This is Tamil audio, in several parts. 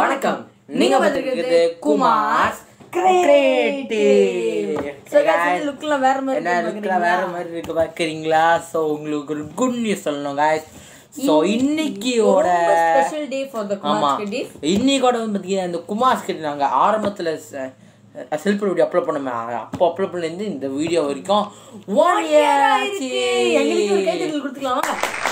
வணக்கம் நீங்க பார்த்துருக்கிறது Kumar Creative. So guys, Guys, இந்த lookல வேற மாதிரி என்ன இருக்கு லுக்கில் வேற மாதிரி இருக்கு பார்க்குறீங்களா ஸோ உங்களுக்கு ஒரு குட் நியூஸ் சொல்லணும் guys ஸோ இன்னைக்கியோட ரொம்ப ஸ்பெஷல் டே ஃபார் த ஆமா குமார் கிட்டி இன்னைக்கோட வந்து பார்த்தீங்கன்னா இந்த குமார் கிட்ட நாங்கள் ஆரம்பத்தில் செல்ஃபி வீடியோ அப்லோட் பண்ணோமே அப்போ அப்லோட் பண்ணலேருந்து இந்த வீடியோ வரைக்கும் ஒன் இயர் ஆச்சு எங்களுக்கு ஒரு கைத்தட்டல் கொடுத்துக்கலாமா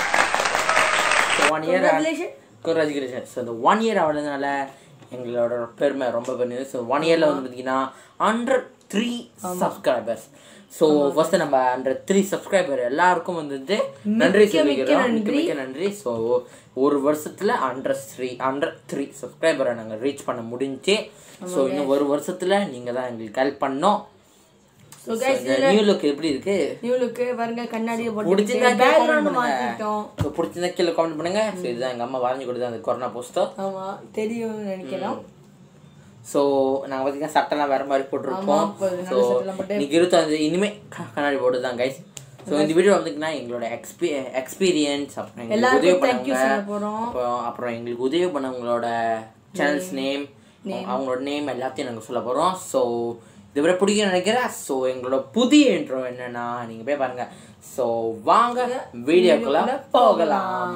one year Congratulations. Congratulation so இந்த ஒன் இயர் ஆனதுனால எங்களோட பெருமை ரொம்ப பெருமை ஸோ ஒன் இயரில் வந்து பார்த்தீங்கன்னா hundred three subscribers so first நம்ம ஹண்ட்ரட் த்ரீ சப்ஸ்கிரைபர் எல்லாருக்கும் வந்துட்டு நன்றி மிக்க மிக்க சொல்லிக்கிறோம் மிக்க நன்றி. மிக்க நன்றி ஸோ ஒரு வருஷத்தில் ஹண்ட்ரட் த்ரீ ஹண்ட்ரட் த்ரீ சப்ஸ்கிரைபரை நாங்கள் ரீச் பண்ண முடிஞ்சு ஸோ இன்னும் ஒரு வருஷத்தில் நீங்கள் தான் எங்களுக்கு ஹெல்ப் பண்ணோம் ஸோ So, கைஸ் இந்த நியூ லுக் எப்படி இருக்கு நியூ லுக்கு பாருங்க கண்ணாடியை போட்டு பிடிச்சிருந்தா கீழே comment பேக்ரவுண்ட் பண்ணுங்க மாத்திட்டோம் ஸோ பிடிச்சிருந்தா கீழே கமெண்ட் பண்ணுங்க ஸோ இதுதான் எங்கள் அம்மா வரைஞ்சி கொடுத்தது அந்த கொரோனா போஸ்டர் ஆமா தெரியும் நினைக்கிறோம் ஸோ நாங்கள் பார்த்தீங்கன்னா சட்டெல்லாம் வேற மாதிரி போட்டிருப்போம் ஆமா, இப்போ நல்ல ஸோ சட்டைலாம் போட்டு- இன்னைக்கு இருபத்தஞ்சு இனிமே க- கண்ணாடி போட்டு தான் கைஸ் ஸோ இந்த வீடியோ வந்துங்கன்னா எங்களோட எக்ஸ்பீ எக்ஸ்பீரியன்ஸ் அப்புறம் எங்களுக்கு உதவி எல்லாருக்கும் தேங்க்யூ பண்ணவங்க சொல்ல போறோம் அப்புறம் அப்புறம் எங்களுக்கு உதவி பண்ணவங்களோட சேனல்ஸ் நேம் அவங்களோட நேம் எல்லாத்தையும் நாங்கள் சொல்ல போகிறோம் ஸோ இது விட பிடிக்கும் நினைக்கிறேன் ஸோ எங்களோட புதிய இன்ட்ரோ என்னன்னா நீங்கள் போய் பாருங்க ஸோ வாங்க வீடியோக்குள்ள போகலாம்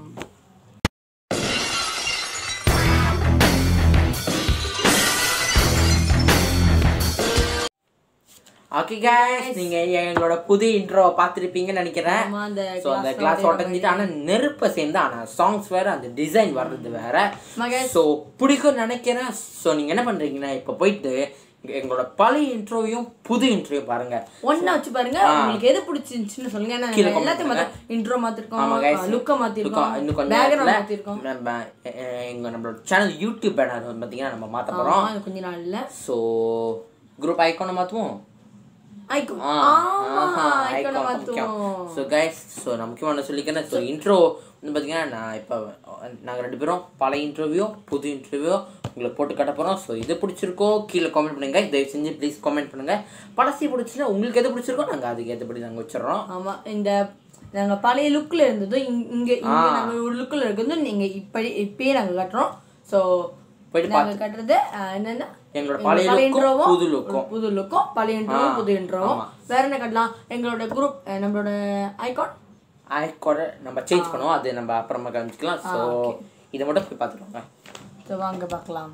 ஓகே guys நீங்க எங்களோட புது இன்ட்ரோ பார்த்துருப்பீங்கன்னு நினைக்கிறேன் ஆமா, அந்த ஸோ அந்த glass கிளாஸ் ஓட்டையில உடஞ்சிட்டு ஆனால் நெருப்பை சேர்ந்து ஆனால் சாங்ஸ் வேற அந்த டிசைன் வர்றது வேற ஆமா guys. ஸோ பிடிக்கும் நினைக்கிறேன் ஸோ நீங்க என்ன பண்றீங்கன்னா இப்போ போயிட்டு எங்க- எங்களோட பழைய இன்ட்ரோவையும் புது இன்ட்ரோவையும் பாருங்க ஒண்ணா வச்சு பாருங்க உங்களுக்கு எது பிடிச்சிருந்துச்சுன்னு சொல்லுங்க ஏன்னா கீழே நாங்க comment எல்லாத்தையும் பண்ணுங்க. மாத்தோம் இன்ட்ரோ மாத்திருக்கோம் ஆமா guys. லுக்க மாத்திருக்கோம் லுக்கா- இன்னும் கொஞ்ச பேக்ரவுண்ட் நேரத்துல மாத்திருக்கோம் நம்ம எ- எ- எங்க நம்மளோட சேனல் யூடியூப் பேனர் வந்து பார்த்தீங்கன்னா நம்ம மாற்ற போகிறோம் ஆமா, கொஞ்ச நாள்ல ஸோ குரூப் ஐக்கானை மாற்றுவோம் ஐக்கோன் ஆமா ஐக்கோனை மாத்துவோம் ஸோ கைஸ் ஸோ நான் முக்கியமான சொல்லிக்கிறேன் ஸோ இன்ட்ரோ வந்து பார்த்தீங்கன்னா நான் இப்போ நாங்கள் ரெண்டு பேரும் பழைய இன்டர்வியூ புது இன்டர்வியூ உங்களுக்கு போட்டு காட்ட போகிறோம் ஸோ இது பிடிச்சிருக்கோ கீழே காமெண்ட் பண்ணுங்க தயவு செஞ்சு ப்ளீஸ் காமெண்ட் பண்ணுங்க பழசி பிடிச்சினா உங்களுக்கு எது பிடிச்சிருக்கோ நாங்கள் அதுக்கு ஏற்றபடி நாங்கள் வச்சிடுறோம் ஆமா இந்த நாங்க பழைய லுக்ல இருந்ததும் இங்க- இங்க இங்க நாங்க ஒரு லுக்ல இருக்கிறதும் நீங்க இப்படி இப்பயே நாங்க கட்டுறோம் சோ போயிட்டு நாங்க கட்டுறது அஹ், என்னன்னா எங்களோட எங்க பழைய லுக்கும் intro-வும், புது லுக்கும் புது லுக்கும் பழைய இன்ட்ரோவும் புது இன்ட்ரோவும் வேற என்ன கட்டலாம் எங்களோட குரூப் நம்மளோட ஐகான் ஐக்கோட நம்ம சேஞ்ச் பண்ணுவோம் அது நம்ம அப்புறமா காமிச்சிக்கலாம் ஸோ இதை மட்டும் போய் பார்த்துக்கோங்க ஸோ வாங்க பார்க்கலாம்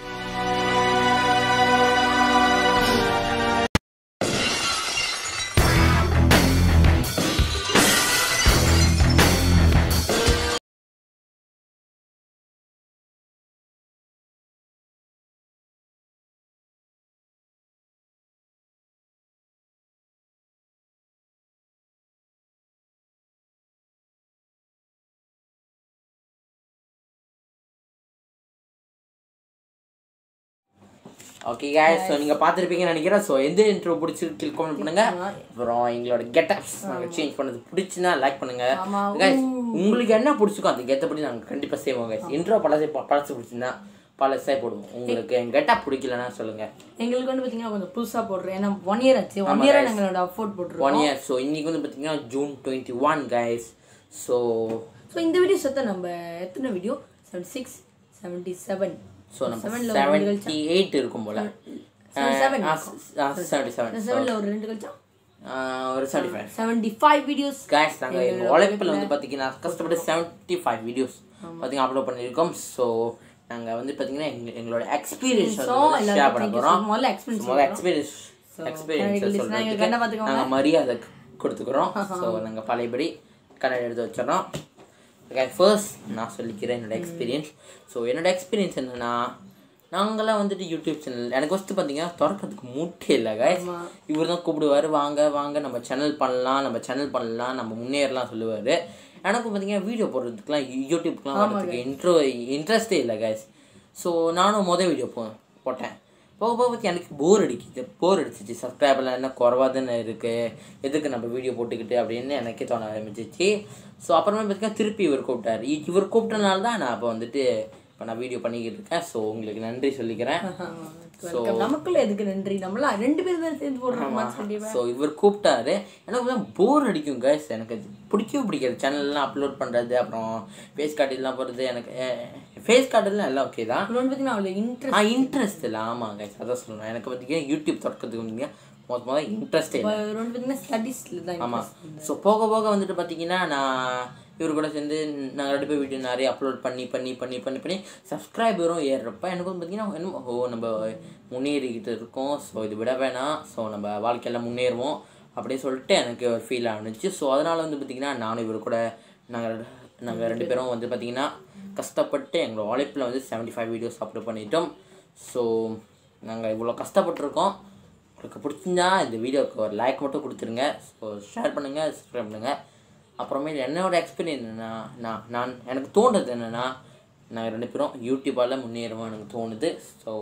ஓகே guys ஸோ நீங்கள் பார்த்துருப்பீங்கன்னு நினைக்கிறேன் ஸோ எந்த இன்ட்ரோ பிடிச்சிருக்கு கிளிக் கமெண்ட் பண்ணுங்க அப்புறம் எங்களோட கெட்டப்ஸ் நாங்கள் சேஞ்ச் பண்ணது பிடிச்சுன்னா லைக் பண்ணுங்க ஆமா. guys உங்களுக்கு என்ன பிடிச்சிக்கோ அதுக்கு ஏற்றபடி நாங்கள் கண்டிப்பாக செய்வோம் guys இன்ட்ரோ பழசை பழசு பிடிச்சிருந்தா பழசே போடுவோம் உங்களுக்கு என் கெட்டப் பிடிக்கலன்னா சொல்லுங்க எங்களுக்கு வந்து பாத்தீங்கன்னா கொஞ்சம் புதுசா போடுறோம் ஏன்னா ஒன் இயர் ஆச்சு ஒன் இயரா எங்களோட அஃபோர்ட் போட்டுருக்கோம் ஒன் இயர் ஸோ இன்னைக்கு வந்து பார்த்தீங்கன்னா June twenty one guys so so இந்த வீடியோ சேர்த்து நம்ம எத்தனை video seventy six seventy seven so நம்ம செவன்ட்டி எயிட் இருக்கும் போல seven செவன்ட்டி செவன் செவன்ல ஒரு ரெண்டு கழிச்சா ஒரு seventy five seventy five videos guys நாங்கள் எங்கள் உழைப்பில் வந்து பார்த்தீங்கன்னா கஷ்டப்பட்டு செவன்ட்டி ஃபைவ் வீடியோஸ் பார்த்தீங்கன்னா அப்லோட் பண்ணியிருக்கோம் ஸோ நாங்கள் வந்து பார்த்தீங்கன்னா எங்க எங்களோட எக்ஸ்பீரியன்ஸ் வந்து ஷேர் பண்ண போகிறோம் முதல்ல எக்ஸ்பீரியன்ஸ் முதல்ல எக்ஸ்பீரியன்ஸ் எக்ஸ்பீரியன்ஸ் கண்ணாடி சொல்கிறதுக்கு கண்ணை பார்த்துக்கோங்க. நாங்கள் மரியாதை கொடுத்துக்கிறோம் ஸோ நாங்கள் பழையபடி கண்ணாடி எடுத்து வச்சிடறோம் ஃபர்ஸ்ட் நான் சொல்லிக்கிறேன் என்னோட எக்ஸ்பீரியன்ஸ் ஸோ என்னோட எக்ஸ்பீரியன்ஸ் என்னன்னா நாங்களாம் வந்துட்டு யூடியூப் சேனல் எனக்கு ஃபஸ்ட்டு பார்த்தீங்கன்னா திறக்கிறதுக்கு மூட்டே இல்லை guys இவர் தான் கூப்பிடுவார் வாங்க வாங்க நம்ம சேனல் பண்ணலாம் நம்ம சேனல் பண்ணலாம் நம்ம முன்னேறலாம் சொல்லுவார் எனக்கு பார்த்தீங்கன்னா வீடியோ போடுறதுக்குலாம் யூடியூப்க்குலாம் வரதுக்கு இன்ட்ரோ இன்ட்ரெஸ்டே இல்லை guys ஸோ நானும் மொதல் வீடியோ போ போட்டேன் போக போக பற்றி எனக்கு போர் அடிக்குது போர் அடிச்சிச்சு சப்ஸ்கிரைபர்லாம் என்ன குறவாக தானே இருக்குது எதுக்கு நம்ம வீடியோ போட்டுக்கிட்டு அப்படின்னு எனக்கே தோண ஆரம்பிச்சிச்சு ஸோ அப்புறமா பார்த்தீங்கன்னா திருப்பி இவர் கூப்பிட்டாரு இ- இவர் கூப்பிட்டனால தான் நான் அப்போ வந்துட்டு இப்போ நான் வீடியோ பண்ணிக்கிட்டு இருக்கேன் ஸோ உங்களுக்கு நன்றி சொல்லிக்கிறேன் வெல்கம் நமக்குள்ள எதுக்கு நன்றி நம்மளா ரெண்டு பேரும் தான் சேர்ந்து போடுறோம் கண்டிப்பா ஸோ இவர் கூப்பிட்டாரு எனக்கு போர் அடிக்கும் கைஸ் எனக்கு அது பிடிக்கவே பிடிக்காது சேனல்லாம் அப்லோட் பண்ணுறது அப்புறம் ஃபேஸ் கார்டுலாம் போகிறது எனக்கு ஃபேஸ் கார்டுலாம் எல்லாம் ஓகே தான் இன்னொன்று பார்த்தீங்கன்னா அவ்வளோ இன்ட்ரெஸ்ட் ஆ இன்ட்ரெஸ்ட் இல்லை ஆமாம் கைஸ் அதான் சொல்லணும் எனக்கு பார்த்தீங்கன்னா யூடியூப் தொடக்கிறதுக்கு வந்து மொத்த மொதல் இன்ட்ரெஸ்டே இல்லை இன்னொன்று பார்த்தீங்கன்னா ஸ்டடீஸில் தான் ஆமாம் ஸோ போக போக வந்துட்டு பார்த்தீங்கன்னா நான் இவர் கூட சேர்ந்து நாங்கள் ரெண்டு பேர் வீடியோ நிறைய அப்லோட் பண்ணி பண்ணி பண்ணி பண்ணி பண்ணி சப்ஸ்கிரைபரும் ஏறுறப்ப எனக்கு வந்து பார்த்தீங்கன்னா என்ன ஓ நம்ம முன்னேறிக்கிட்டு இருக்கோம் ஸோ இது விட வேணாம் ஸோ நம்ம வாழ்க்கையில் முன்னேறுவோம் அப்படின்னு சொல்லிட்டு எனக்கு ஒரு ஃபீல் ஆனிச்சு ஸோ அதனால் வந்து பார்த்திங்கன்னா நானும் இவர் கூட நாங்கள் நாங்கள் ரெண்டு பேரும் வந்து பார்த்திங்கன்னா கஷ்டப்பட்டு எங்களோட உழைப்பில் வந்து 75 ஃபைவ் வீடியோஸ் அப்லோட் பண்ணிட்டோம் ஸோ நாங்கள் இவ்வளோ கஷ்டப்பட்டிருக்கோம் உங்களுக்கு பிடிச்சிருந்தா இந்த வீடியோவுக்கு ஒரு லைக் மட்டும் கொடுத்துருங்க ஸோ ஷேர் பண்ணுங்கள் சப்ஸ்கிரைப் பண்ணுங்கள் அப்புறமேல் என்னோட எக்ஸ்பீரியன்ஸ் என்னென்னா நான் நான் எனக்கு தோணுது என்னென்னா நாங்கள் ரெண்டு பேரும் யூடியூப்பால் முன்னேறுவோம் எனக்கு தோணுது ஸோ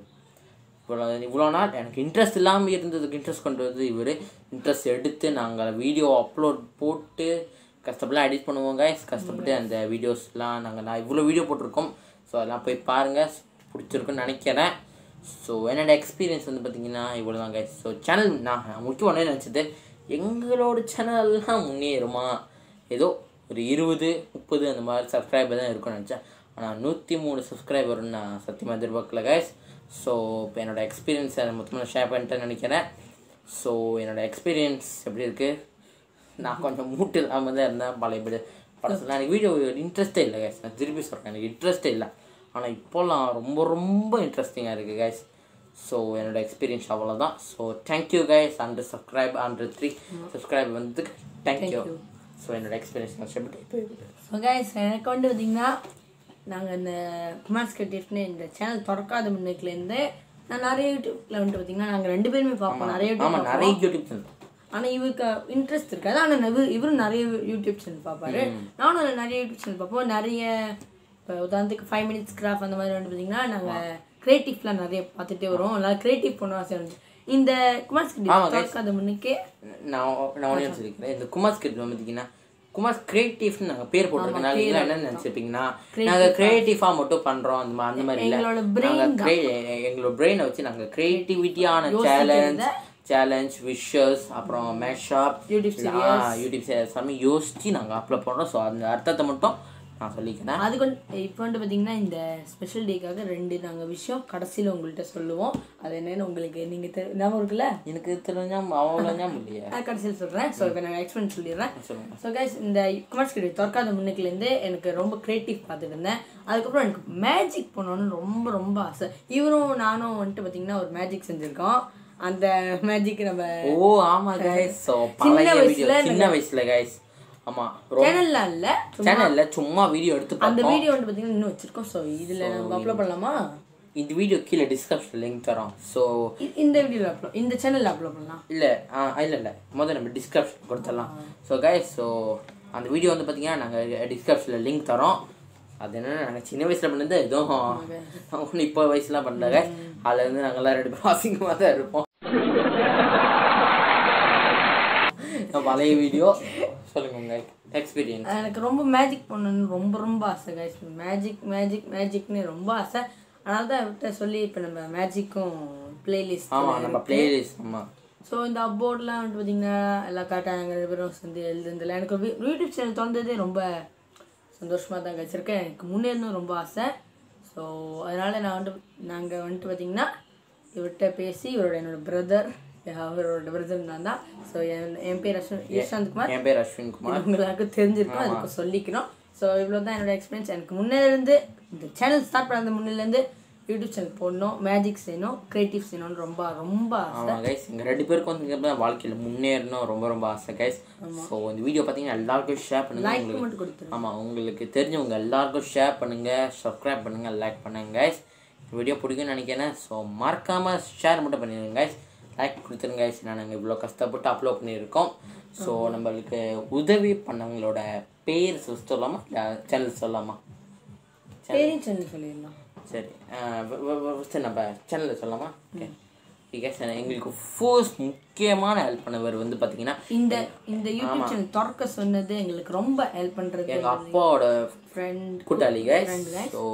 இவ்வளோ இவ்வளோ நாள் எனக்கு இன்ட்ரெஸ்ட் இல்லாமல் இருந்ததுக்கு இன்ட்ரெஸ்ட் கொண்டு வந்து இவர் இன்ட்ரெஸ்ட் எடுத்து நாங்கள் வீடியோ அப்லோட் போட்டு கஷ்டப்பட்டுலாம் எடிட் பண்ணுவோம் guys கஷ்டப்பட்டு அந்த வீடியோஸ்லாம் நாங்கள் நான் இவ்வளோ வீடியோ போட்டிருக்கோம் ஸோ அதெல்லாம் போய் பாருங்கள் பிடிச்சிருக்குன்னு நினைக்கிறேன் ஸோ என்னோட எக்ஸ்பீரியன்ஸ் வந்து பார்த்தீங்கன்னா இவ்வளோ தான் கைஸ் ஸோ சேனல் நான் முக்கியம் ஒன்றே நினச்சது எங்களோட சேனல்லாம் முன்னேறுமா ஏதோ ஒரு இருபது முப்பது அந்த மாதிரி சப்ஸ்கிரைபர் தான் இருக்கும்னு நினச்சேன் ஆனால் நூற்றி மூணு சப்ஸ்கிரைபர்னு நான் சத்தியமாக எதிர்பார்க்கல கைஸ் ஸோ இப்போ என்னோட எக்ஸ்பீரியன்ஸை மொத்தமாக ஷேர் பண்ணிட்டேன்னு நினைக்கிறேன் ஸோ என்னோட எக்ஸ்பீரியன்ஸ் எப்படி இருக்குது நான் கொஞ்சம் மூட்டு இல்லாமல் தான் இருந்தேன் பழைய படி படத்தில் எனக்கு வீடியோ இன்ட்ரெஸ்ட்டே இல்லை கைஸ் நான் திருப்பி சொல்கிறேன் எனக்கு இன்ட்ரெஸ்ட்டே இல்லை ஆனால் இப்போல்லாம் ரொம்ப ரொம்ப இன்ட்ரெஸ்டிங்காக இருக்குது கைஸ் ஸோ என்னோட எக்ஸ்பீரியன்ஸ் அவ்வளோதான் so thank you guys hundred subscribe hundred three subscribe வந்து தேங்க்யூ ஸோ என்னோட எக்ஸ்பீரியன்ஸ் நான் சொல்லிட்டு ஸோ கைஸ் எனக்கு வந்து பார்த்தீங்கன்னா நாங்கள் இந்த குமார்ஸ் கிரியேட்டிவ்னு இந்த சேனல் திறக்காத முன்னுக்குலேருந்து நான் நிறைய யூடியூப்ல வந்துட்டு பார்த்தீங்கன்னா நாங்கள் ரெண்டு பேருமே பார்ப்போம் நிறைய யூடியூப் ஆமாம் நிறைய யூடியூப் சேனல் ஆனால் இவருக்கு இன்ட்ரெஸ்ட் இருக்காது ஆனால் இவர் இவரும் நிறைய யூடியூப் சேனல் பார்ப்பாரு நானும் நிறைய யூடியூப் சேனல் பார்ப்போம் நிறைய இப்போ உதாரணத்துக்கு ஃபைவ் மினிட்ஸ் கிராஃப்ட் அந்த மாதிரி வந்து பார்த்தீங்கன்னா நாங்கள் கிரியேட்டிவ்லாம் நிறைய பார்த்துட்டே வரோம் நல்லா கிரியேட்டிவ் பண்ண ஆசை இருந்துச்சு இந்த குமார்ஸ் கிரியேட்டிவ் திறக்காத முன்னுக்கே நான் நான் ஒன்றே சொல்லிக்கிறேன் இந்த குமார் ஸ்கிரிப்ட் பார்த்தீங்கன்னா குமார் கிரியேட்டிவ்னு நாங்கள் பேர் போட்டிருக்கனால நீங்கள் என்ன நினச்சிருப்பீங்கன்னா நாங்கள் கிரியேட்டிவாக மட்டும் பண்ணுறோம் அந்த மாதிரி அந்த மாதிரி இல்லை எங்களோட brain நாங்கள் கிரே எங்களோட பிரெயினை வச்சு நாங்கள் கிரியேட்டிவிட்டியான சேலஞ்ச் சேலஞ்ச் விஷஸ் அப்புறம் மேஷப் YouTube யூடியூப் சீரியஸ் எல்லாமே யோசிச்சு நாங்கள் அப்லோட் பண்ணுறோம் ஸோ அந்த அர்த்தத்தை மட்டும் நான் சொல்லிக்கிறேன் அது கொண்டு இப்போ வந்து பார்த்தீங்கன்னா இந்த ஸ்பெஷல் டேக்காக ரெண்டு நாங்கள் விஷயம் கடைசியில் உங்கள்கிட்ட சொல்லுவோம் அது என்னன்னு உங்களுக்கு நீங்கள் தெ ஞாபகம் இருக்குல்ல எனக்கு தெரிஞ்சா அவ்வளோ ஞாபகம் இல்லையா நான் கடைசியில் சொல்கிறேன் ஸோ இப்போ நான் எக்ஸ்பிளைன் சொல்லிடுறேன் சொல்லுங்க ஸோ கைஸ் இந்த குமார்ஸ் கிரியேட்டிவ் திறக்காத முன்னுக்குலேருந்து எனக்கு ரொம்ப க்ரியேட்டிவ் பார்த்துட்டு இருந்தேன் அதுக்கப்புறம் எனக்கு மேஜிக் பண்ணணும்னு ரொம்ப ரொம்ப ஆசை இவரும் நானும் வந்துட்டு பார்த்தீங்கன்னா ஒரு மேஜிக் செஞ்சுருக்கோம் அந்த மேஜிக் நம்ம ஓ ஆமா கைஸ் ஸோ பழைய வீடியோ சின்ன வயசுல கைஸ் ஆமா சேனல்ல இல்லை சேனல்ல சும்மா வீடியோ எடுத்து அந்த பார்த்தோம் வீடியோ வந்து பார்த்தீங்கன்னா இன்னும் வச்சிருக்கோம் ஸோ இதில் நம்ம அப்லோட் பண்ணலாமா இந்த வீடியோ கீழே டிஸ்கிரிப்ஷன் லிங்க் தரோம் ஸோ இ- இந்த வீடியோவில் அப்லோட் இந்த சேனலில் அப்லோட் பண்ணலாம் இல்லை ஆ இல்லை இல்லை முதல்ல நம்ம டிஸ்கிரிப்ஷன் கொடுத்துடலாம் ஸோ கைஸ் ஸோ அந்த வீடியோ வந்து பார்த்தீங்கன்னா நாங்கள் டிஸ்கிரிப்ஷனில் லிங்க் தரோம் அது என்னன்னா நாங்கள் சின்ன வயசில் பண்ணது எதுவும் ஒன்றும் இப்போ வயசுலாம் பண்ணல guys. அதுல இருந்து நாங்கள்லாம் ரெண்டு பேரும் அசிங்கமாக தான் இருப்போம் பழைய வீடியோ சொல்லுங்க உங்க எக்ஸ்பீரியன்ஸ் எனக்கு ரொம்ப மேஜிக் பண்ணணும்னு ரொம்ப ரொம்ப ஆசை கைஸ் மேஜிக் மேஜிக் மேஜிக்னு ரொம்ப ஆசை அதனால தான் விட்ட சொல்லி இப்போ நம்ம மேஜிக்கும் பிளேலிஸ்ட் ஆமாம் நம்ம பிளேலிஸ்ட் ஆமாம் ஸோ இந்த அப்போர்ட்லாம் வந்துட்டு பார்த்தீங்கன்னா எல்லாம் கரெக்டாக நாங்கள் ரெண்டு பேரும் சேர்ந்து எழுதுனதில்ல எனக்கு வி- யூடியூப் சேனல் திறந்ததே ரொம்ப சந்தோஷமாக தான் வச்சுருக்கேன் எனக்கு முன்னேறணும் ரொம்ப ஆசை ஸோ அதனால் நான் வந்துட்டு நாங்கள் வந்துட்டு பார்த்தீங்கன்னா இவர்கிட்ட பேசி இவரோட என்னோட பிரதர் அவரோட பிரதர் நான் தான் ஸோ என் என் பேர் அஸ்வன் யஷ்வந்த் குமார் என் பேர் அஸ்வின் குமார் இது உங்களுக்கு தெரிஞ்சிருக்கும் அதுக்கு சொல்லிக்கணும் ஸோ இவ்வளோ தான் என்னோட எக்ஸ்பீரியன்ஸ் எனக்கு முன்னேருந்து இந்த சேனல் ஸ்டார்ட் பண்ண முன்னிலேருந்து யூடியூப் சேனல் போடணும் மேஜிக் செய்யணும் கிரியேட்டிவ் செய்யணும்னு ரொம்ப ரொம்ப ஆசை ஆமாம் கைஸ் எங்கள் ரெண்டு பேருக்கும் வந்து இங்க தான் வாழ்க்கையில் முன்னேறணும் ரொம்ப ரொம்ப ஆசை கைஸ் ஸோ இந்த வீடியோ பார்த்தீங்கன்னா எல்லாருக்கும் ஷேர் பண்ணுங்க லைக் உங்களுக்கு மட்டும் கொடுத்துரு ஆமாம் உங்களுக்கு தெரிஞ்சவங்க எல்லாருக்கும் ஷேர் பண்ணுங்கள் சப்ஸ்கிரைப் பண்ணுங்கள் லைக் பண்ணுங்க கைஸ் வீடியோ பிடிக்கும்னு நினைக்கிறேன் ஸோ மறக்காமல் ஷேர் மட்டும் பண்ணிடுங்க கைஸ் லைக் கொடுத்துருங்க கைஸ் நாங்கள் இவ்வளோ கஷ்டப்பட்டு அப்லோட் பண்ணியிருக்கோம் ஸோ நம்மளுக்கு உதவி பண்ணவங்களோட பேர் சொ- சொல்லாமா இல்லை சேனல் சொல்லாமா பேரையும் சேனல் சொல்லிடலாம் சரி ஃபஸ்ட்டு நம்ம சேனலில் சொல்லலாமா ஓகே பிகாஸ் எங்களுக்கு ஃபர்ஸ்ட் முக்கியமான ஹெல்ப் பண்ணவர் வந்து பார்த்தீங்கன்னா இந்த இந்த யூடியூப் சேனல் திறக்க சொன்னது எங்களுக்கு ரொம்ப ஹெல்ப் பண்ணுறது எங்கள் அப்பாவோட ஃப்ரெண்ட் கூட்டாளி கைஸ் ஸோ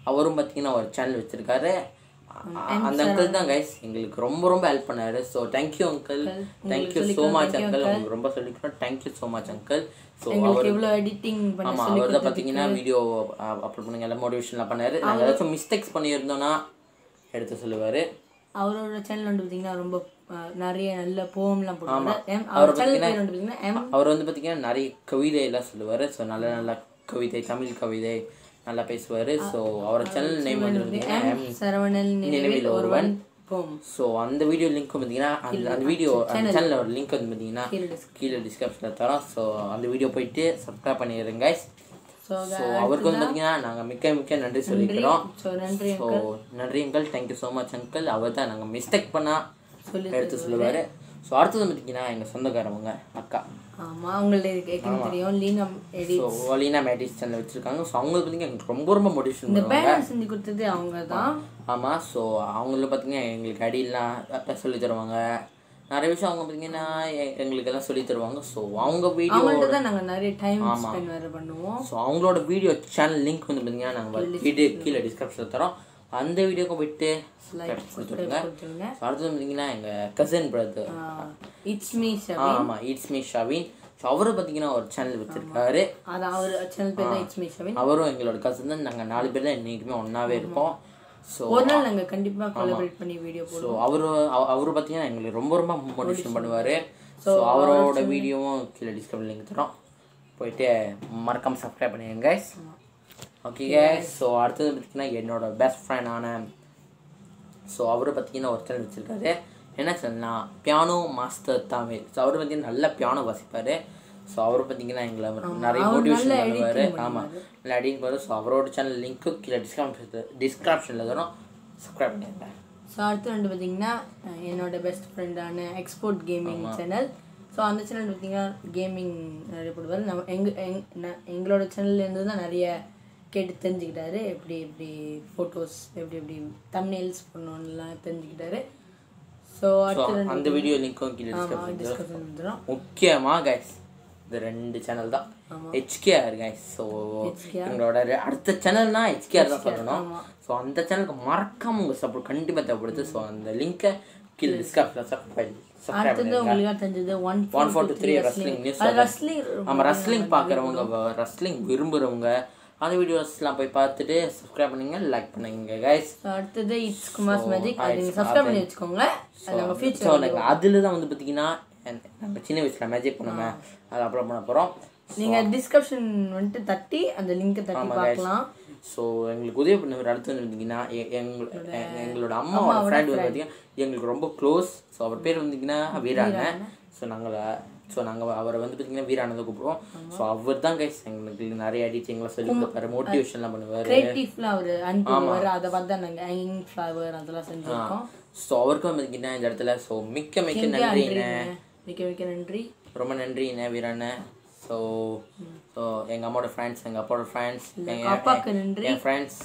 அவரும் பார்த்தீங்கன்னா ஒரு சேனல் வச்சிருக்காரு அ- அந்த அங்கிள் தான் கைஸ் எங்களுக்கு ரொம்ப ரொம்ப ஹெல்ப் பண்ணாரு so thank you uncle thank you so much uncle உங்களுக்கு ரொம்ப சொல்லிக்கிறோம் thank you so much uncle so எங்களுக்கு எவ்வளோ எடிட்டிங் பண்ண ஆமாம் அவர் தான் பார்த்தீங்கன்னா வீடியோ அப்லோட் பண்ணுங்க எல்லாம் மோட்டிவேஷன்லாம் பண்ணாரு நாங்கள் ஏதாச்சும் மிஸ்டேக்ஸ் பண்ணியிருந்தோம்னா எடுத்து சொல்லுவார் அவரோட சேனல் வந்து பார்த்தீங்கன்னா ரொம்ப அஹ், நிறைய நல்ல போம்லாம் போடுவாங்க எம் அவர் சேனல் பேர் வந்து பார்த்தீங்கன்னா எம் அவர் வந்து பார்த்தீங்கன்னா நிறைய கவிதை எல்லாம் சொல்லுவார் ஸோ நல்ல நல்ல கவிதை தமிழ் கவிதை நல்லா பேசுவார் ஸோ அவரோட சேனல் நேம் வந்து பார்த்தீங்கன்னா எம் சரவணன் நினைவில் ஒருவன் போம் ஸோ அந்த வீடியோ லிங்க் பார்த்தீங்கன்னா அந்த அந்த வீடியோ அந்த சேனலோட லிங்க் வந்து பார்த்தீங்கன்னா கீழே டிஸ்கிரிப்ஷனில் தரோம் ஸோ அந்த வீடியோ போயிட்டு சப்ஸ்கிரைப் பண்ணிடுங்க ஸோ ஸோ அவருக்கு வந்து பார்த்தீங்கன்னா நாங்கள் மிக்க மிக்க நன்றி சொல்லிக்கிறோம் ஸோ நன்றி ஸோ நன்றி uncle thank you so much uncle அவர் தான் நாங்கள் மிஸ்டேக் பண்ணால் சொல்லி எடுத்து சொல்லுவார் ஸோ அடுத்தது பார்த்தீங்கன்னா எங்கள் சொந்தக்காரவங்க அக்கா ஆமா அவங்கள்ட்ட ஏற்கனவே தெரியும் லீனம் எடி ஸோ ஒலினா மேட்டிஸ் சேனல் வச்சுருக்காங்க ஸோ அவங்களுக்கு பார்த்தீங்கன்னா எங்களுக்கு ரொம்ப ரொம்ப மோட்டிவேஷன் இந்த பண்ணுவாங்க பேனர் செஞ்சு கொடுத்தது அவங்க தான் ஆமாம் ஸோ அவங்களும் பார்த்தீங்கன்னா எங்களுக்கு அடியெல்லாம் சொல்லி தருவாங்க நிறைய விஷயம் அவங்க பார்த்தீங்கன்னா எ- எங்களுக்கு எல்லாம் சொல்லி தருவாங்க ஸோ அவங்க வீடியோ அவங்கள்ட்ட தான் நாங்க நிறைய டைம் ஸ்பெண்ட் வேற பண்ணுவோம் ஸோ அவங்களோட வீடியோ சேனல் லிங்க் வந்து பார்த்தீங்கன்னா நாங்கள் வீடியோ கீழே டிஸ்கிரிப்ஷனில் தரோம் அந்த வீடியோக்கு போயிட்டு subscribe கொடுத்துருங்க கொடுத்துருங்க ஸோ அடுத்தது பார்த்தீங்கன்னா எங்கள் கசின் பிரதர் இட்ஸ் மீ ஆமாம் இட்ஸ் மீ ஷவின் ஸோ அவரு பார்த்தீங்கன்னா ஒரு சேனல் வச்சிருக்காரு அது அவர் சேனல் பேர் தான் இட்ஸ் மீ ஷவின் அவரும் எங்களோட கசின் தான் நாங்கள் நாலு பேர் தான் என்றைக்குமே ஒன்றாவே இருப்போம் ஸோ ஒரு நாள் நாங்க கண்டிப்பா கொலாபரேட் பண்ணி வீடியோ போடுவோம் ஸோ அவரு அவ- அவரு பார்த்தீங்கன்னா எங்களுக்கு ரொம்ப ரொம்ப மோட்டிவேஷன் பண்ணுவார் ஸோ அவரோட வீடியோவும் கீழே டிஸ்கிரிப்ஷன் லிங்க் தரோம் போயிட்டு மறக்காம சப்ஸ்கிரைப் பண்ணிடுங்க கைஸ் ஓகே கைஸ் ஸோ அடுத்தது பார்த்தீங்கன்னா என்னோட பெஸ்ட் ஃப்ரெண்டான ஸோ அவரு பார்த்தீங்கன்னா ஒரு சேனல் வச்சிருக்காரு என்ன சேனல்னா பியானோ மாஸ்டர் தமிழ் ஸோ அவர் பார்த்தீங்கன்னா நல்லா பியானோ வாசிப்பார் ஸோ அவர் பார்த்தீங்கன்னா எங்களை நிறைய மோட்டிவேஷன் பண்ணுவார் ஆமாம் நல்லா அடிங்க போது ஸோ அவரோட சேனல் லிங்க்கு கீழே டிஸ்கிரிப்ஷன் டிஸ்கிரிப்ஷனில் தரோம் சப்ஸ்கிரைப் பண்ணிடுங்க ஸோ அடுத்து வந்து பார்த்தீங்கன்னா அஹ், என்னோட பெஸ்ட் ஃப்ரெண்டான எக்ஸ்போர்ட் கேமிங் சேனல் ஸோ அந்த சேனல் பார்த்தீங்கன்னா கேமிங் நிறைய போடுவார் நம்ம எங்க எங் ந- எங்களோட சேனல்லேருந்து தான் நிறைய கேட்டு தெரிஞ்சுக்கிட்டாரு எப்படி எப்படி ஃபோட்டோஸ் எப்படி எப்படி தம்னேல்ஸ் பண்ணணும்லாம் தெரிஞ்சுக்கிட்டாரு ஸோ ஸோ அடுத்து அந்த வீடியோ லிங்க்கும் கீழே டிஸ்கிரிப்ஷன் டிஸ்கஷன் வந்துடும் முக்கியமாக கைஸ் இந்த ரெண்டு சேனல் தான் ஹெச்கேஆர் கைஸ் ஸோ எங்களோட ரெ- அடுத்த சேனல்னா ஹெச்கேஆர் தான் சொல்லணும் ஸோ அந்த சேனலுக்கு மறக்காம உங்கள் சப்போர்ட் கண்டிப்பாக தேவைப்படுது ஸோ அந்த லிங்கை கீழே டிஸ்கிரிப்ஷனில் சப்ஸ்கிரைப் சப்ஸ்கிரைப் அடுத்தது உங்களுக்கு தெரிஞ்சது one one four two three wrestling news அது ரெஸ்லிங் ஆமாம் ரெஸ்லிங் பார்க்குறவங்க ரெஸ்லிங் விரும்புகிறவங்க அந்த வீடியோஸ்லாம் போய் பார்த்துட்டு சப்ஸ்கிரைப் பண்ணுங்க லைக் பண்ணுங்க கைஸ் அடுத்தது இட்ஸ் குமார்ஸ் மேஜிக் அது நீங்கள் சப்ஸ்கிரைப் பண்ணி வச்சுக்கோங்க அது நம்ம ஃபியூச்சர் ஸோ நாங்கள் அதில் தான் வந்து பார்த்தீங்கன்னா நாங்கள் சின்ன வயசில் மேஜிக் பண்ணுமே அதை அப்லோட் பண்ண போகிறோம் நீங்கள் டிஸ்கிரிப்ஷன் வந்துட்டு தட்டி அந்த லிங்கை தட்டி பார்க்கலாம் ஸோ எங்களுக்கு உதவி பண்ணவர் அடுத்து வந்து பார்த்தீங்கன்னா எ- எங்க- எ- எங்களோட அம்மாவோட ஃப்ரெண்ட் வந்து பார்த்தீங்கன்னா எங்களுக்கு ரொம்ப க்ளோஸ் ஸோ அவர் பேர் வந்தீங்கன்னா வீராண்ணன் ஸோ நாங்கள் ஸோ நாங்கள் அவரை வந்து பார்த்தீங்கன்னா வீரானதை கூப்பிடுவோம் ஸோ அவர் தான் கைஸ் எங்களுக்கு நிறைய எடிட்டிங்லாம் சொல்லி கொடுப்பாரு மோட்டிவேஷன்லாம் பண்ணுவார் கிரியேட்டிவ்ல அவர் அனுப்புவார் அதை பார்த்து தான் நாங்கள் ஹேங்கிங் ஃப்ளவர் அதெல்லாம் செஞ்சுருக்கோம் ஸோ அவருக்கும் வந்து பார்த்தீங்கன்னா இந்த இடத்துல ஸோ மிக்க மிக்க நன்றிண்ணே மிக்க மிக்க நன்றி ரொம்ப நன்றிண்ணே வீராண்ணே ஸோ ஸோ எங்கள் அம்மாவோட ஃப்ரெண்ட்ஸ் எங்கள் அப்பாவோட ஃப்ரெண்ட்ஸ் அப்பாவுக்கு நன்றி என் ஃப்ரெண்ட்ஸ்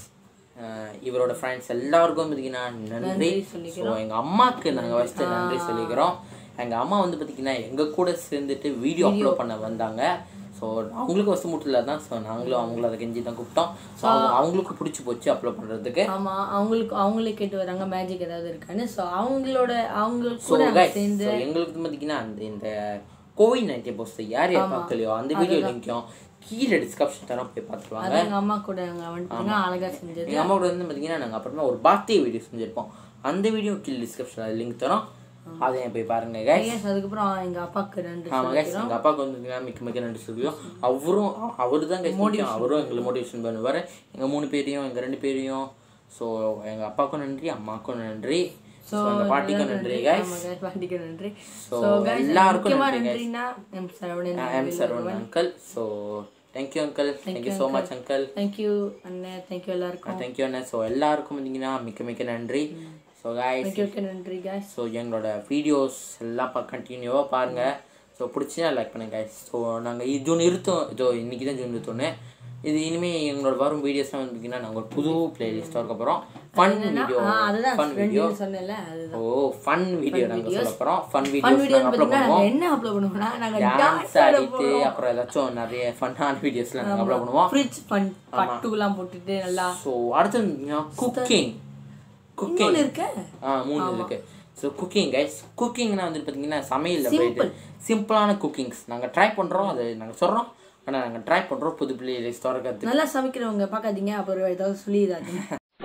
இவரோட ஃப்ரெண்ட்ஸ் எல்லாருக்கும் பார்த்தீங்கன்னா நன்றி ஸோ எங்கள் அம்மாவுக்கு நாங்கள் ஃபஸ்ட்டு நன்றி சொல்லிக்கிறோம் எங்கள் அம்மா வந்து பார்த்தீங்கன்னா எங்கள் கூட சேர்ந்துட்டு வீடியோ அப்லோட் பண்ண வந்தாங்க ஸோ அவங்களுக்கு வசதி மட்டும் இல்லை தான் ஸோ நாங்களும் அவங்கள அதை கெஞ்சி தான் கூப்பிட்டோம் ஸோ அவங்களுக்கு பிடிச்சி போச்சு அப்லோட் பண்ணுறதுக்கு ஆமா அவங்களுக்கு அவங்களே கேட்டு வராங்க மேஜிக் ஏதாவது இருக்கான்னு ஸோ அவங்களோட அவங்க ஸோ கூட கைஸ் சேர்ந்து ஸோ எங்களுக்கு வந்து பார்த்தீங்கன்னா அந்த இந்த கோவிட் நைன்டீன் போஸ்ட் யார் யார் பார்க்கலையோ அந்த வீடியோ லிங்க்கும் கீழே டிஸ்கிரிப்ஷன் தரோம் போய் பார்த்துருவாங்க அதான் எங்க அம்மா கூட அங்க வந்துட்டு அழகா செஞ்சது எங்கள் அம்மா கூட வந்து பார்த்தீங்கன்னா நாங்கள் அப்புறமா ஒரு பர்த்டே வீடியோ செஞ்சுருப்போம் அந்த வீடியோ கீழே டிஸ்கிரிப்ஷனில் லிங்க் தரோம் அதையும் போய் பாருங்க கைஸ் Yes, அதுக்கப்புறம் எங்க அப்பாவுக்கு நன்றி ஆமாம் கைஸ் எங்கள் அப்பாவுக்கு வந்து பார்த்தீங்கன்னா மிக்க மிக்க நன்றி சொல்லுவோம் அவரும் அவர் தான் கைஸ் முக்கியம் அவரும் எங்களை மோட்டிவேஷன் பண்ணுவார் எங்கள் மூணு பேரையும் எங்கள் ரெண்டு பேரையும் ஸோ எங்கள் அப்பாவுக்கும் நன்றி அம்மாவுக்கும் நன்றி ஸோ எங்கள் பாட்டிக்கும் நன்றி கைஸ் ஆமா guys, பாண்டிக்கு நன்றி ஸோ ஸோ guys எல்லாருக்கும் முக்கியமா நன்றி நன்றினா M Saravanan M Saravanan uncle so thank you uncle thank you so much uncle thank you அண்ணன் தேங்க்யூ எல்லாருக்கும் தேங்க்யூ அண்ணா ஸோ எல்லாருக்கும் பார்த்தீங்கன்னா மிக்க மிக்க நன்றி ஸோ காய்ஸ் தேங்க்யூ ஓகே நன்றி guys ஸோ எங்களோட வீடியோஸ் எல்லாம் கண்டினியூவாக பாருங்கள் ஸோ பிடிச்சினா லைக் பண்ணுங்க guys ஸோ நாங்கள் ஜூன் இருத்தோம் இதோ இன்றைக்கி தான் ஜூன் இருத்தோன்னு இது இனிமேல் எங்களோட வரும் வீடியோஸ்லாம் வந்து பார்த்தீங்கன்னா நாங்கள் ஒரு புது பிளேலிஸ்ட்டாக இருக்க போகிறோம் ஃபன் என்னன்னா, வீடியோ ஆ, அதுதான் ஃபன் வீடியோ ரெண்டு சொன்னேன்ல அதுதான் ஓ ஃபன் வீடியோ நாங்கள் சொல்ல போகிறோம் ஃபன் ஃபன் வீடியோஸ் வீடியோ நாங்கள் அப்லோட் பார்த்தீங்கன்னா பண்ணுவோம் நாங்கள் என்ன அப்லோட் பண்ணுவோம்னா நாங்கள் டான்ஸ் டான்ஸ் ஆட ஆடிட்டு அப்புறம் ஏதாச்சும் நிறைய ஃபன்னான வீடியோஸ்லாம் நாங்கள் அப்லோட் பண்ணுவோம் ஃப்ரிட்ஜ் ஃபன் பட்டுலாம் போட்டுட்டு நல்லா ஸோ அடுத்து குக்கிங் குக்கிங் இன்னொன்று இருக்க ஆ மூணு இருக்கு ஸோ குக்கிங் கைஸ் குக்கிங்னா வந்து பார்த்தீங்கன்னா சமையலில் போயிட்டு சிம்பிளான குக்கிங்ஸ் நாங்கள் ட்ரை பண்ணுறோம் அது நாங்கள் சொல்கிறோம் ஆனால் நாங்கள் ட்ரை பண்ணுறோம் புது பிள்ளை திறக்கிறது நல்லா சமைக்கிறவங்க பார்க்காதீங்க அப்புறம் ஏதாவது சொல்லிடாதீங்க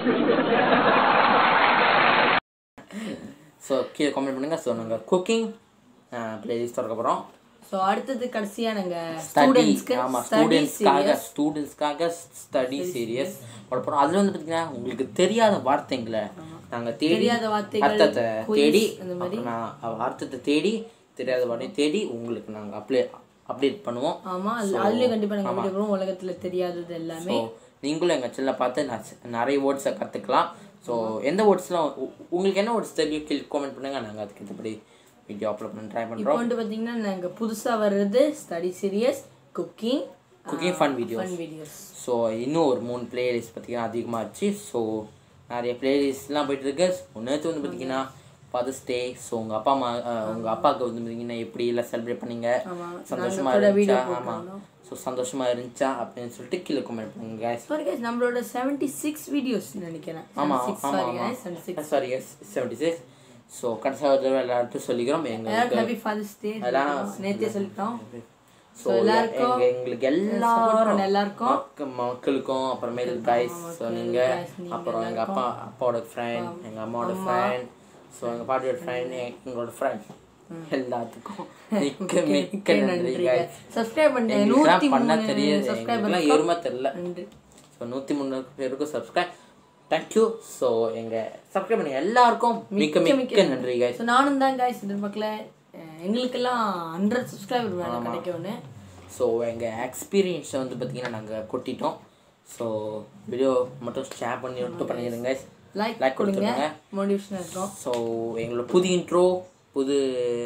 ஸோ கீழே கமெண்ட் பண்ணுங்கள் ஸோ நாங்கள் குக்கிங் பிளேலிஸ்ட் திறக்க போகிறோம் ஸோ அடுத்தது கடைசியா நாங்க ஸ்டடி ஸ்டூடெண்ட்ஸ்க்கு ஆமாம் ஸ்டடி ஸ்டூடெண்ட்ஸ்க்காக ஸ்டூடெண்ட்ஸ்க்காக ஸ்டடி சீரியஸ் போட போகிறோம் அதில் வந்து பார்த்தீங்கன்னா உங்களுக்கு தெரியாத வார்த்தைங்களை நாங்கள் தேடி தெரியாத வார்த்தைகள், அர்த்தத்தை quiz, தேடி அந்த மாதிரி. அப்புறம் நான் அவ அர்த்தத்தை தேடி தெரியாத வார்த்தையை தேடி உங்களுக்கு நாங்கள் அப்ளே அப்டேட் பண்ணுவோம் ஆமா அது அதுலயும் கண்டிப்பா நாங்க வீடியோ போடுவோம் உலகத்துல தெரியாதது எல்லாமே ஸோ நீங்களும் எங்கள் செல்ல பார்த்து நான் சி- நிறைய வேர்ட்ஸை கற்றுக்கலாம் ஸோ எந்த வேர்ட்ஸ்லாம் உங்களுக்கு என்ன வேர்ட்ஸ் தெரியும் கீழே காமெண்ட் பண்ணுங்கள் நாங்கள் அதுக்கு ஏற்றபடி வீடியோ அப்லோட் பண்ண ட்ரை இப்போ பண்ணுறோம் வந்து பாத்தீங்கன்னா நாங்க புதுசா வர்றது study series cooking cooking fun video fun videos so இன்னும் ஒரு மூணு பிளேலிஸ்ட் பார்த்தீங்கன்னா அதிகமாகிடுச்சு ஸோ நிறைய பிளேலிஸ்ட்லாம் போயிட்டு இருக்கு நேற்று வந்து பார்த்தீங்கன்னா ஃபாதர்ஸ் டே ஸோ உங்கள் அப்பா அம்மா அஹ், உங்க அப்பாவுக்கு வந்து பார்த்தீங்கன்னா எப்படி எல்லாம் செலிப்ரேட் பண்ணீங்க ஆமா சந்தோஷமா நாங்க கூட இருந்துச்சா வீடியோ ஆமாம் ஸோ சந்தோஷமா இருந்துச்சா அப்படின்னு சொல்லிட்டு கீழே கமெண்ட் பண்ணுங்க guys சாரி guys நம்மளோட 76 சிக்ஸ் வீடியோஸ் நினைக்கிறேன் ஆமா 76 ஆமா சாரி ஆமா guys 76 sorry yes seventy six so கடைசியாக ஒரு தடவை எல்லார்ட்டும் சொல்லிக்கிறோம் எங்களுக்கு எல்லாரும் ஹாப்பி ஃபாதர்ஸ் டே எல்லாம் நேத்தே சொல்லிட்டோம் ஸோ எங்க எங்களுக்கு எல்லாரும் பண்ண எல்லாருக்கும் மக்க- மக்களுக்கும் அப்புறமேல் கைஸ் ஸோ நீங்கள் அப்புறம் எங்கள் அப்பா அப்பாவோட ஃப்ரெண்ட் எங்கள் அம்மாவோட ஃப்ரெண்ட் ஸோ எங்கள் பாட்டியோட ஃப்ரெண்ட் எங்களோட ஃப்ரெண்ட் எல்லாத்துக்கும் மிக்க மிக்க நன்றி guys. சப்ஸ்கிரைப் பண்ணுங்க எங்களுக்குலாம் நூத்தி பண்ண மூணு தெரியாது சப்ஸ்கிரைபர் எங்களுக்குலாம் எருமை தெரியல நன்றி ஸோ நூற்றி மூணு பேருக்கும் சப்ஸ்கிரைப் தேங்க்யூ ஸோ எங்கள் சப்ஸ்கிரைப் பண்ணி எல்லாருக்கும் மிக்க மிக்க நன்றி guys ஸோ நானும் தான் guys எதிர்பார்க்கல அஹ் எங்களுக்கெல்லாம் ஹண்ட்ரட் சப்ஸ்கிரைபர் வேணும் கிடைக்கும்னு ஸோ எங்கள் எக்ஸ்பீரியன்ஸை வந்து பார்த்தீங்கன்னா நாங்கள் கொட்டிட்டோம் ஸோ வீடியோ மட்டும் ஷேர் பண்ணி விட்டு பண்ணிடுங்க லைக் லைக் கொடுங்க கொடுத்துருங்க மோட்டிவேஷனாக இருக்கும் ஸோ எங்களோட புது இன்ட்ரோ புது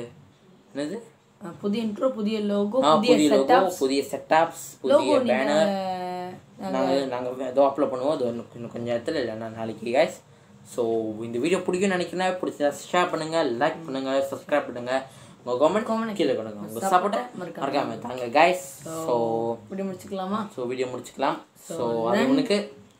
என்னது அஹ் புதிய இன்ட்ரோ புதிய லோகோ ஆ புதிய புதிய லோகோ செட்டப் புதிய செட்டப்ஸ் லோகோ புதிய நீங்க பேனர் அஹ், நாங்கள் நாங்கள் ஏதோ அப்லோட் பண்ணுவோம் அது இன்னும் இன்னும் கொஞ்சம் இடத்துல இல்லைன்னா நாளைக்கு guys ஸோ இந்த வீடியோ பிடிக்கும்னு நினைக்கிறேன் பிடிச்சா ஷேர் பண்ணுங்கள் லைக் பண்ணுங்கள் சப்ஸ்கிரைப் பண்ணுங்கள் உங்கள் கமெண்ட் கீழே கொடுங்க உங்கள் சப்போர்ட்டை மறக்காம தாங்க guys ஸோ இப்படி முடிச்சுக்கலாமா ஸோ வீடியோ முடிச்சுக்கலாம் ஸோ அது உனக்கு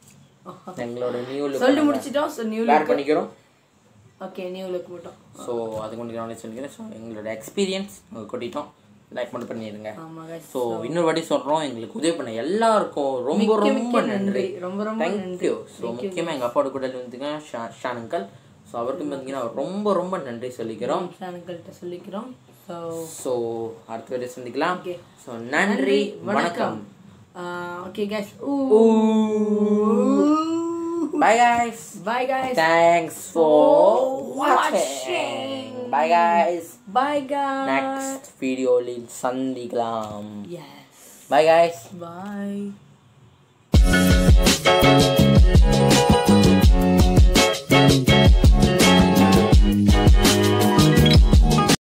எங்களோட நியூ சொல்லி முடிச்சிட்டோம் ஸோ நியூ ஷேர் பண்ணிக்கிறோம் ஓகே நியூ லுக் போட்டோம் ஸோ அதுக்கு முன்னாடி நானே சொல்லிக்கிறேன் ஸோ எங்களோட எக்ஸ்பீரியன்ஸ் கொட்டிட்டோம் லைக் மட்டும் பண்ணிடுங்க ஆமாம் guys ஸோ இன்னொரு வாட்டி சொல்கிறோம் எங்களுக்கு உதவி பண்ண எல்லாருக்கும் ரொம்ப ரொம்ப நன்றி ரொம்ப ரொம்ப தேங்க்யூ ஸோ முக்கியமாக எங்கள் அப்பாவோட கூட வந்துங்க ஷான் அங்கிள் ஸோ அவருக்கும் பார்த்தீங்கன்னா ரொம்ப ரொம்ப நன்றி சொல்லிக்கிறோம் சேனல்கிட்ட சொல்லிக்கிறோம் ஸோ ஸோ அடுத்த வீடியோ சந்திக்கலாம் Okay. ஸோ நன்றி வணக்கம் okay guys Bye guys. Bye guys Thanks for watching. Bye guys. Bye guys Next video சந்திக்கலாம் yes Bye guys. bye